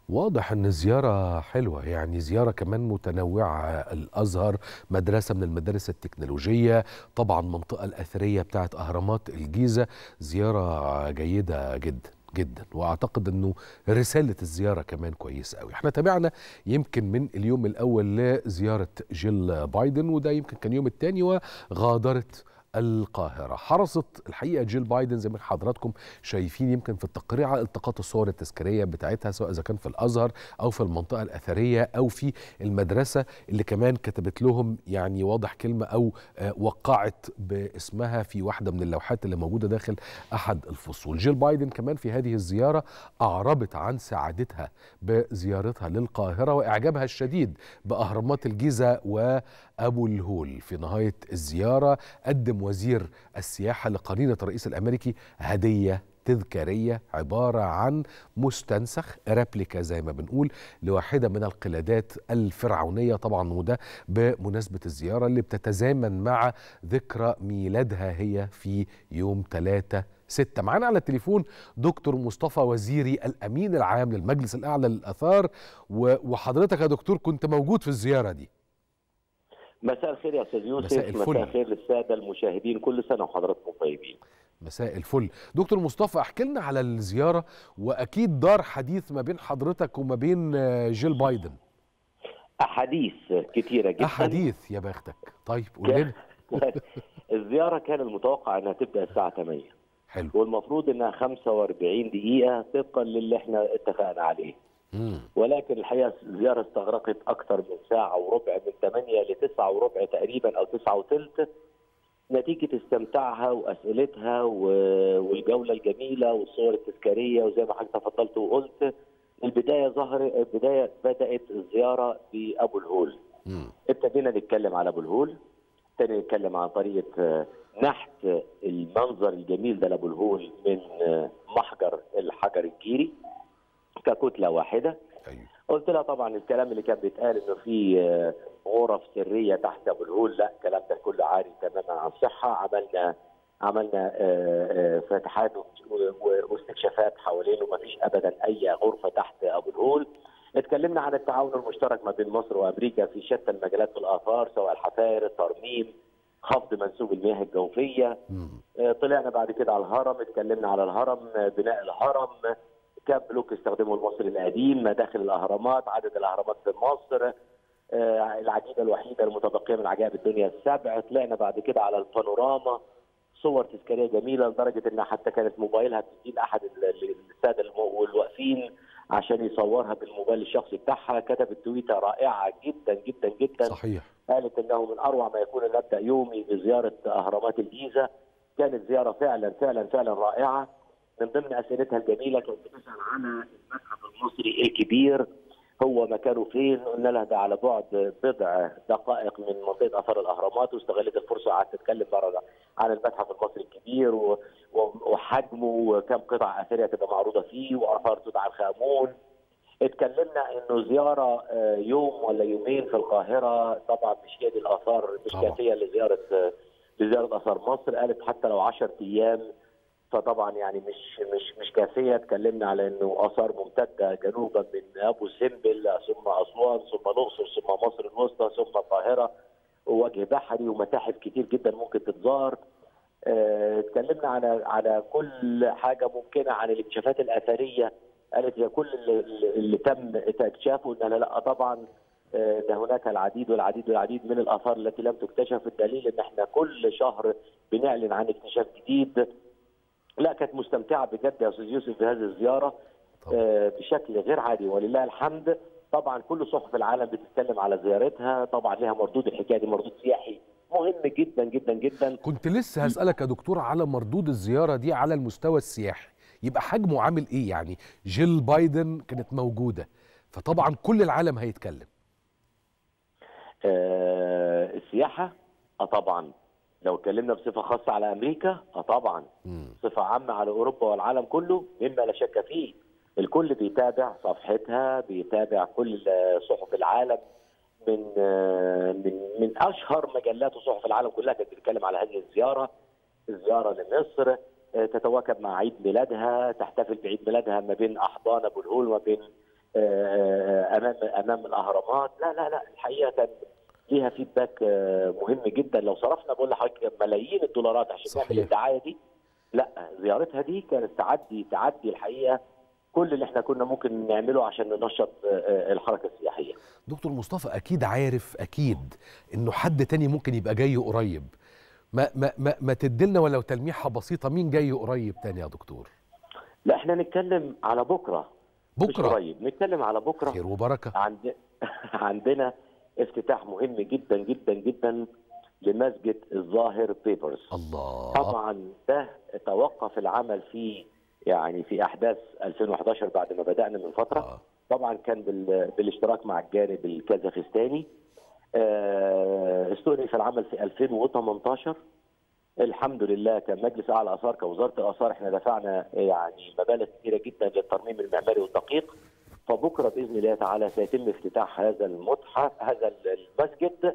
واضح ان زيارة حلوة يعني زيارة كمان متنوعة الازهر مدرسة من المدارس التكنولوجية طبعا منطقة الاثرية بتاعت اهرامات الجيزة زيارة جيدة جدا جدا واعتقد انه رسالة الزيارة كمان كويسة قوي احنا تابعنا يمكن من اليوم الاول لزيارة جيل بايدن وده يمكن كان يوم الثاني وغادرت القاهرة حرصت الحقيقة جيل بايدن زي ما حضراتكم شايفين يمكن في التقرير على التقاط الصور التذكارية بتاعتها سواء إذا كان في الأزهر أو في المنطقة الأثرية أو في المدرسة اللي كمان كتبت لهم يعني واضح كلمة أو آه وقعت باسمها في واحدة من اللوحات اللي موجودة داخل أحد الفصول جيل بايدن كمان في هذه الزيارة أعربت عن سعادتها بزيارتها للقاهرة وإعجابها الشديد بأهرامات الجيزة وأبو الهول في نهاية الزيارة قدم وزير السياحة لقرينة الرئيس الأمريكي هدية تذكارية عبارة عن مستنسخ ريبليكا زي ما بنقول لواحدة من القلادات الفرعونية طبعا وده بمناسبة الزيارة اللي بتتزامن مع ذكرى ميلادها هي في يوم 3 ستة معانا على التليفون دكتور مصطفى وزيري الأمين العام للمجلس الأعلى للآثار وحضرتك يا دكتور كنت موجود في الزيارة دي مساء الخير يا استاذ يوسف مساء الفل. مساء الخير للساده المشاهدين كل سنه وحضراتكم طيبين مساء الفل دكتور مصطفى احكي لنا على الزيارة وأكيد دار حديث ما بين حضرتك وما بين جيل بايدن احاديث كتيره جدا أحاديث يا بختك طيب قول لنا الزياره كان المتوقع انها تبدا الساعه 8 حلو والمفروض انها 45 دقيقه طبقا للي احنا اتفقنا عليه مم. ولكن الحقيقه الزياره استغرقت اكثر من ساعه وربع من 8 ل 9 وربع تقريبا او 9 وثلث نتيجه استمتاعها واسئلتها و- والجوله الجميله والصور التذكاريه وزي ما حضرتك تفضلت وقلت البدايه ظهر البدايه بدات الزياره بابو الهول مم. ابتدينا نتكلم على ابو الهول ابتدينا نتكلم عن طريقه آه، نحت المنظر الجميل ده لابو الهول من آه، محجر الحجر الجيري ككتله واحده أيوه قلت لها طبعا الكلام اللي كان بيتقال انه في آه، غرف سريه تحت ابو الهول لا الكلام ده كله عاري تماما عن صحه عملنا عملنا آه، آه، فتحات و- و- واستكشافات حوالينه ما فيش ابدا اي غرفه تحت ابو الهول اتكلمنا عن التعاون المشترك ما بين مصر وامريكا في شتى المجالات في الاثار سواء الحفائر الترميم خفض منسوب المياه الجوفيه مم. آه، طلعنا بعد كده على الهرم اتكلمنا على الهرم آه، بناء الهرم كام بلوك استخدمه المصري القديم مداخل الاهرامات عدد الاهرامات في مصر آه، العجيبه الوحيده المتبقيه من عجائب الدنيا السبع طلعنا بعد كده على البانوراما صور تذكاريه جميله لدرجه انها حتى كانت موبايلها بتدين احد ال- ال- الساده الم- والواقفين عشان يصورها بالموبايل الشخصي بتاعها كتبت تويته رائعه جدا جدا جدا صحيح قالت انه من اروع ما يكون ان ابدا يومي بزياره اهرامات الجيزه كانت زياره فعلا فعلا فعلا رائعه من ضمن اسئلتها الجميله كانت بتسال على المتحف المصري الكبير هو مكانه فين؟ قلنا لها ده على بعد بضع دقائق من منطقه اثار الاهرامات واستغلت الفرصه قعدت تتكلم بره عن المتحف المصري الكبير و- و- وحجمه وكم قطعه اثريه تبقى معروضه فيه واثار توت عنخ امون اتكلمنا انه زياره آه، يوم ولا يومين في القاهره طبعا مش هي دي الاثار مش طبعا. كافيه لزياره آه، لزياره اثار مصر قالت حتى لو 10 ايام فطبعا يعني مش مش مش كافيه اتكلمنا على انه اثار ممتده جنوبا من ابو سمبل ثم اسوان ثم الاقصر ثم مصر الوسطى ثم القاهره ووجه بحري ومتاحف كتير جدا ممكن تتزار آه، اتكلمنا على على كل حاجه ممكنه عن الاكتشافات الاثريه قالت هي كل اللي, اللي تم اكتشافه ان لا, لا طبعا آه، ده هناك العديد والعديد والعديد من الاثار التي لم تكتشف الدليل ان احنا كل شهر بنعلن عن اكتشاف جديد لا كانت مستمتعه بجد يا استاذ يوسف بهذه الزياره طبعا. آه، بشكل غير عادي ولله الحمد طبعا كل صحف العالم بتتكلم على زيارتها طبعا لها مردود الحكايه دي مردود سياحي مهم جدا جدا جدا كنت لسه هسألك يا دكتور على مردود الزيارة دي على المستوى السياحي يبقى حجمه عامل ايه يعني جيل بايدن كانت موجودة فطبعا كل العالم هيتكلم آه، السياحه اه طبعا لو اتكلمنا بصفه خاصه على امريكا اه طبعا مم. بصفه عامه على اوروبا والعالم كله مما لا شك فيه الكل بيتابع صفحتها بيتابع كل آه، صحف العالم من آه، من من اشهر مجلات وصحف العالم كلها كانت بتتكلم على هذه الزياره الزياره لمصر آه، تتواكب مع عيد ميلادها تحتفل بعيد ميلادها ما بين احضان ابو الهول وما بين آه، امام امام الاهرامات لا لا لا الحقيقه كان ليها فيدباك آه، مهم جدا لو صرفنا بقول لحضرتك ملايين الدولارات عشان صحيح. نعمل الدعايه دي لا زيارتها دي كانت تعدي تعدي الحقيقه كل اللي احنا كنا ممكن نعمله عشان ننشط آه، آه، الحركه السياحيه دكتور مصطفى اكيد عارف اكيد انه حد تاني ممكن يبقى جاي قريب ما ما ما, ما تدلنا ولو تلميحه بسيطه مين جاي قريب تاني يا دكتور لا احنا نتكلم على بكره مش بكره قريب نتكلم على بكره خير وبركه عند... عندنا افتتاح مهم جدا جدا جدا لمسجد الظاهر بيبرز الله طبعا ده توقف العمل فيه يعني في احداث 2011 بعد ما بدانا من فتره آه. طبعا كان بال... بالاشتراك مع الجانب الكازاخستاني آه، استؤنف العمل في 2018 الحمد لله كان مجلس اعلى الاثار كوزاره الاثار احنا دفعنا يعني مبالغ كثيره جدا للترميم المعماري والدقيق فبكره باذن الله تعالى سيتم افتتاح هذا المتحف هذا المسجد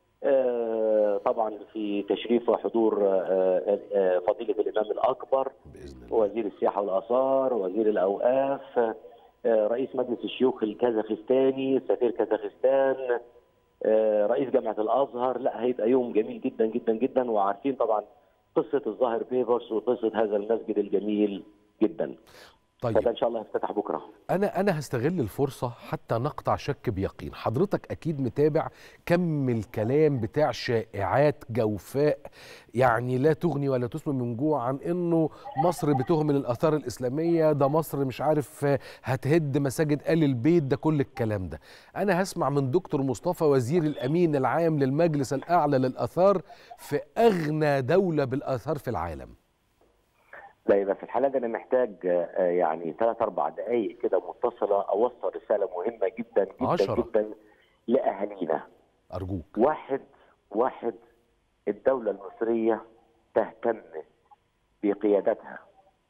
آه، طبعا في تشريف وحضور آه، آه، فضيله الامام الاكبر باذن الله وزير السياحه والاثار وزير الاوقاف آه، رئيس مجلس الشيوخ الكازاخستاني سفير كازاخستان آه، رئيس جامعه الازهر لا هيبقى يوم جميل جدا جدا جدا وعارفين طبعا قصه الظاهر بيبرس وقصه هذا المسجد الجميل جدا طيب فده ان شاء الله هيفتتح بكره انا انا هستغل الفرصه حتى نقطع شك بيقين حضرتك اكيد متابع كم الكلام بتاع شائعات جوفاء يعني لا تغني ولا تسمن من جوع عن انه مصر بتهمل الاثار الاسلاميه ده مصر مش عارف هتهد مساجد ال البيت ده كل الكلام ده انا هسمع من دكتور مصطفى وزير الامين العام للمجلس الاعلى للاثار في اغنى دوله بالاثار في العالم لا يبقى في الحاله دي انا محتاج آه، يعني ثلاث اربع دقائق كده متصله اوصل رساله مهمه جدا جدا عشرة. جدا لاهالينا ارجوك واحد واحد الدولة المصرية تهتم بقيادتها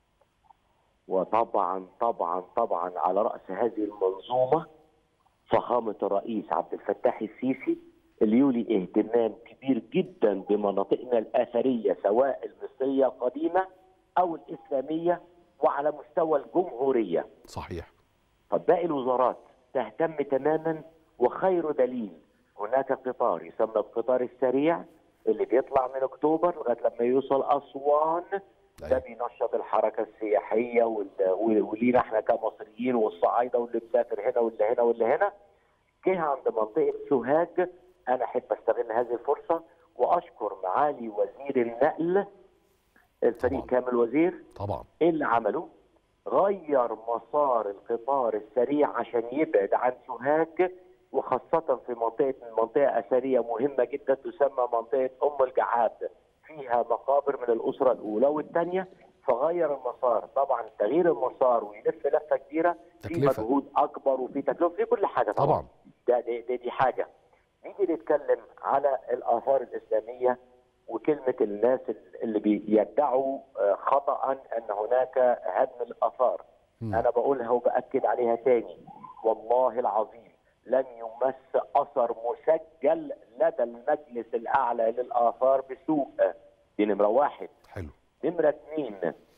وطبعا طبعا طبعا على رأس هذه المنظومة فخامة الرئيس عبد الفتاح السيسي اللي يولي اهتمام كبير جدا بمناطقنا الأثرية سواء المصرية القديمة أو الإسلامية وعلى مستوى الجمهورية صحيح طب باقي الوزارات تهتم تماما وخير دليل هناك قطار يسمى القطار السريع اللي بيطلع من اكتوبر لغايه لما يوصل اسوان ده أيوة. بينشط الحركه السياحيه وال- ولينا احنا كمصريين والصعايده واللي مسافر هنا واللي هنا واللي هنا جه عند منطقه سوهاج انا احب استغل هذه الفرصه واشكر معالي وزير النقل الفريق طبعاً. كامل وزير طبعا ايه اللي عمله؟ غير مسار القطار السريع عشان يبعد عن سوهاج وخاصة في منطقة منطقة أثرية مهمة جدا تسمى منطقة أم الجعاد فيها مقابر من الأسرة الأولى والثانية فغير المسار طبعا تغيير المسار ويلف لفة كبيرة في تكلفة. مجهود أكبر وفي تكلفة في كل حاجة طبعا, طبعا ده دي, دي, دي حاجة نيجي نتكلم على الآثار الإسلامية وكلمة الناس اللي بيدعوا آه، خطأ أن هناك هدم الآثار مم. أنا بقولها وبأكد عليها تاني والله العظيم لن يمس أثر مسجل لدى المجلس الأعلى للآثار بسوء دي نمرة واحد حلو نمرة اثنين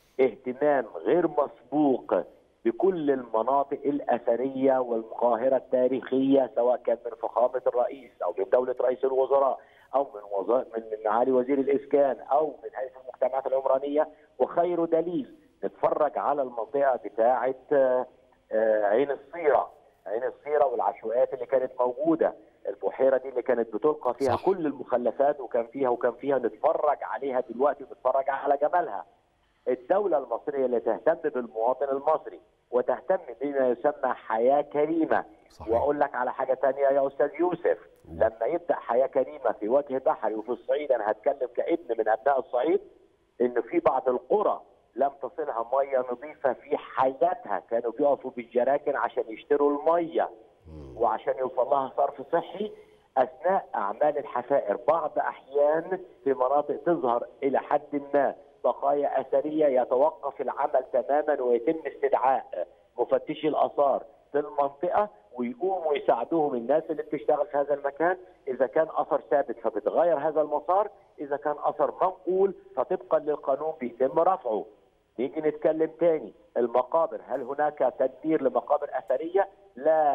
اهتمام غير مسبوق بكل المناطق الأثرية والقاهرة التاريخية سواء كان من فخامة الرئيس أو من دولة رئيس الوزراء أو من وزارة من من معالي وزير الإسكان أو من هيئة المجتمعات العمرانية وخير دليل نتفرج على المنطقة بتاعة آه، آه، عين الصيرة عين الصيرة والعشوائيات اللي كانت موجودة البحيرة دي اللي كانت بتلقى فيها صح. كل المخلفات وكان فيها وكان فيها نتفرج عليها دلوقتي ونتفرج على جمالها الدولة المصرية اللي تهتم بالمواطن المصري وتهتم بما يسمى حياة كريمة صحيح واقول لك على حاجه تانية يا استاذ يوسف لما يبدا حياه كريمه في وجه بحري وفي الصعيد انا هتكلم كابن من ابناء الصعيد ان في بعض القرى لم تصلها ميه نظيفه في حياتها كانوا بيقفوا بالجراكن عشان يشتروا الميه وعشان يوصل لها صرف صحي اثناء اعمال الحفائر بعض احيان في مناطق تظهر الى حد ما بقايا اثريه يتوقف العمل تماما ويتم استدعاء مفتشي الاثار في المنطقه ويقوموا يساعدوهم الناس اللي بتشتغل في هذا المكان اذا كان اثر ثابت فبتغير هذا المسار اذا كان اثر منقول فطبقا للقانون بيتم رفعه نيجي نتكلم تاني المقابر هل هناك تدبير لمقابر اثريه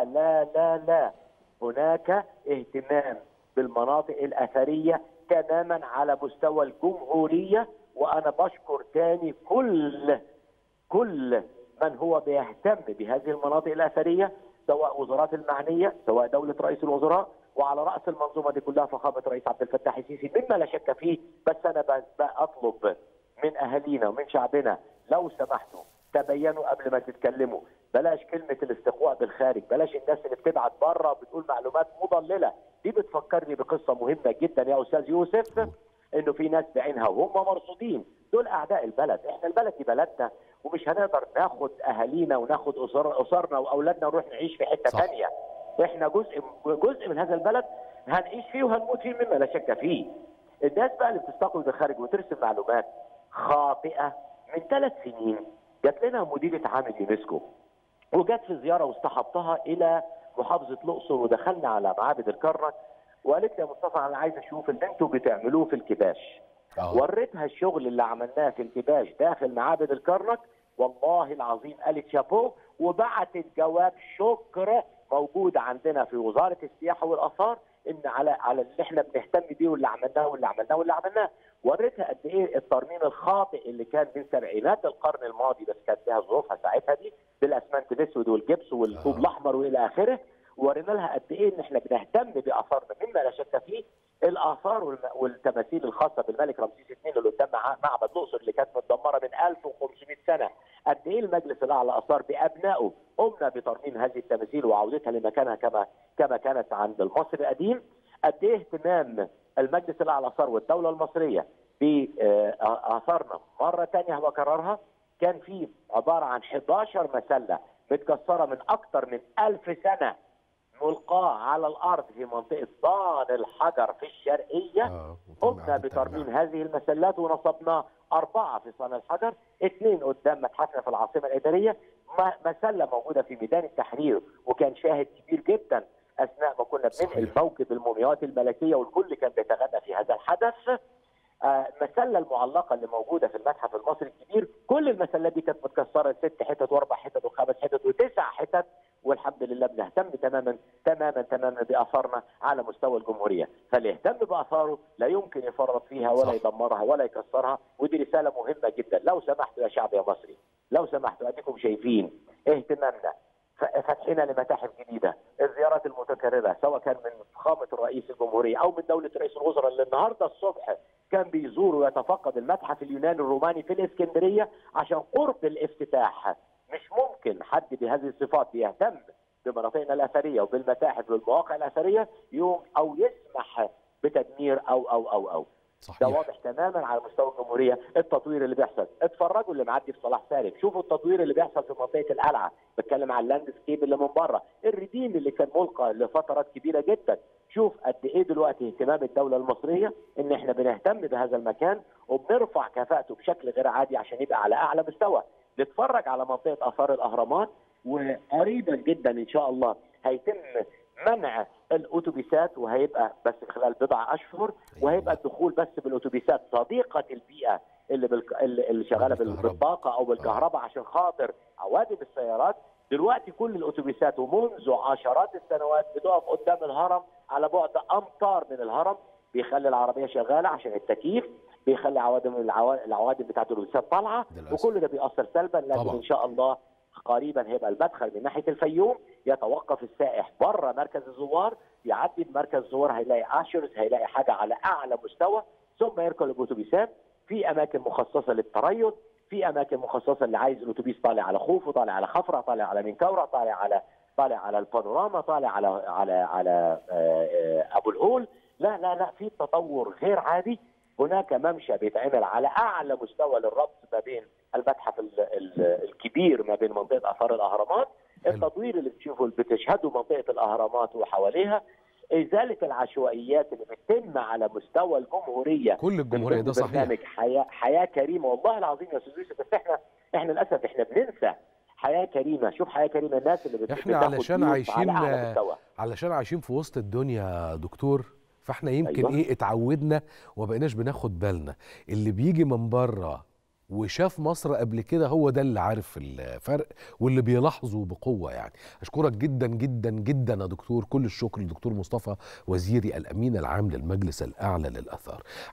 لا لا لا هناك اهتمام بالمناطق الاثريه تماما على مستوى الجمهوريه وانا بشكر تاني كل كل من هو بيهتم بهذه المناطق الاثريه سواء وزارات المعنيه سواء دوله رئيس الوزراء وعلى راس المنظومه دي كلها فخامه الرئيس عبد الفتاح السيسي مما لا شك فيه بس انا بطلب من اهالينا ومن شعبنا لو سمحتوا تبينوا قبل ما تتكلموا بلاش كلمه الاستقواء بالخارج بلاش الناس اللي بتبعت بره وبتقول معلومات مضلله دي بتفكرني بقصه مهمه جدا يا استاذ يوسف انه في ناس بعينها وهم مرصودين دول اعداء البلد احنا البلد دي بلدنا ومش هنقدر ناخد اهالينا وناخد أسر اسرنا واولادنا ونروح نعيش في حته ثانيه احنا جزء جزء من هذا البلد هنعيش فيه وهنموت فيه مما لا شك فيه الناس بقى اللي بتستقبل بالخارج وترسم معلومات خاطئه من ثلاث سنين جات لنا مديره عام اليونسكو وجت في زياره واستحضتها الى محافظه الاقصر ودخلنا على معابد الكرنك وقالت لي يا مصطفى انا عايز اشوف اللي انتوا بتعملوه في الكباش أوه. وريتها الشغل اللي عملناه في الكباش داخل معابد الكرنك والله العظيم قالت شابو وبعتت جواب شكر موجود عندنا في وزاره السياحه والاثار ان على على اللي احنا بنهتم بيه واللي عملناه واللي عملناه واللي عملناه وريتها قد ايه الترميم الخاطئ اللي كان من سبعينات القرن الماضي بس كانت لها ظروفها ساعتها دي بالاسمنت الاسود والجبس والطوب الاحمر والى اخره ورينا لها قد ايه ان احنا بنهتم باثارنا مما لا شك فيه الاثار والتماثيل الخاصه بالملك رمسيس اثنين اللي قدام معبد الاقصر اللي كانت متدمره من 1500 سنه قد ايه المجلس الاعلى اثار بابنائه قمنا بترميم هذه التماثيل وعودتها لمكانها كما كما كانت عند المصري القديم قد ايه اهتمام المجلس الاعلى اثار والدوله المصريه باثارنا مره ثانيه بكررها كان في عباره عن 11 مسله متكسره من اكثر من 1000 سنه ملقاه على الارض في منطقه صان الحجر في الشرقيه قمنا بترميم هذه المسلات ونصبنا اربعه في صان الحجر اثنين قدام متحفنا في العاصمه الاداريه مسله موجوده في ميدان التحرير وكان شاهد كبير جدا اثناء ما كنا بننقل موكب المومياوات الملكيه والكل كان بيتغنى في هذا الحدث المسله المعلقه اللي موجوده في المتحف المصري الكبير كل المسلات دي كانت متكسره ست حتت واربع حتت وخمس حتت وتسع حتت والحمد لله بنهتم تماما تماما تماما باثارنا على مستوى الجمهوريه، فاللي يهتم باثاره لا يمكن يفرط فيها ولا صح. يدمرها ولا يكسرها ودي رساله مهمه جدا، لو سمحتوا يا شعب يا مصري، لو سمحتوا اديكم شايفين اهتمامنا فتحنا لمتاحف جديده، الزيارات المتكرره سواء كان من فخامه الرئيس الجمهوريه او من دوله رئيس الوزراء اللي النهارده الصبح كان بيزور ويتفقد المتحف اليوناني الروماني في الاسكندريه عشان قرب الافتتاح مش ممكن حد بهذه الصفات بيهتم بمناطقنا الاثريه وبالمتاحف والمواقع الاثريه يوم او يسمح بتدمير او او او او صحيح. ده واضح تماما على مستوى الجمهوريه التطوير اللي بيحصل اتفرجوا اللي معدي في صلاح سالم شوفوا التطوير اللي بيحصل في منطقه القلعه بتكلم على اللاند سكيب اللي من بره الرديم اللي كان ملقى لفترات كبيره جدا شوف قد ايه دلوقتي اهتمام الدوله المصريه ان احنا بنهتم بهذا المكان وبنرفع كفاءته بشكل غير عادي عشان يبقى على اعلى مستوى نتفرج على منطقه اثار الاهرامات وقريبا جدا ان شاء الله هيتم منع الاتوبيسات وهيبقى بس خلال بضع اشهر وهيبقى الدخول بس بالاتوبيسات صديقه البيئه اللي بالك... اللي شغاله بالطاقه او بالكهرباء عشان خاطر عوادم السيارات دلوقتي كل الاتوبيسات ومنذ عشرات السنوات بتقف قدام الهرم على بعد امتار من الهرم بيخلي العربيه شغاله عشان التكييف بيخلي عوادم العوادم بتاعت الاتوبيسات طالعه وكل ده بيأثر سلبا لكن طبعا. ان شاء الله قريبا هيبقى المدخل من ناحيه الفيوم يتوقف السائح بره مركز الزوار يعدي بمركز الزوار هيلاقي اشرز هيلاقي حاجه على اعلى مستوى ثم يركب الاتوبيسات في اماكن مخصصه للتريث في اماكن مخصصه اللي عايز الاتوبيس طالع على خوف وطالع على خفرع طالع على منكوره طالع على طالع على البانوراما طالع على على على ابو الهول لا لا لا في تطور غير عادي هناك ممشى بيتعمل على اعلى مستوى للربط ما بين المتحف ال ال الكبير ما بين منطقه اثار الاهرامات التطوير اللي بتشوفه بتشهده منطقه الاهرامات وحواليها ازاله العشوائيات اللي بتتم على مستوى الجمهوريه كل الجمهوريه ده صحيح برنامج حياه حياه كريمه والله العظيم يا استاذ يوسف بس احنا احنا للاسف احنا بننسى حياه كريمه شوف حياه كريمه الناس اللي احنا علشان عايشين على علشان عايشين في وسط الدنيا يا دكتور فاحنا يمكن أيوة. ايه اتعودنا وما بقيناش بناخد بالنا اللي بيجي من بره وشاف مصر قبل كده هو ده اللي عارف الفرق واللي بيلاحظه بقوه يعني اشكرك جدا جدا جدا يا دكتور كل الشكر للدكتور مصطفى وزيري الامين العام للمجلس الاعلى للاثار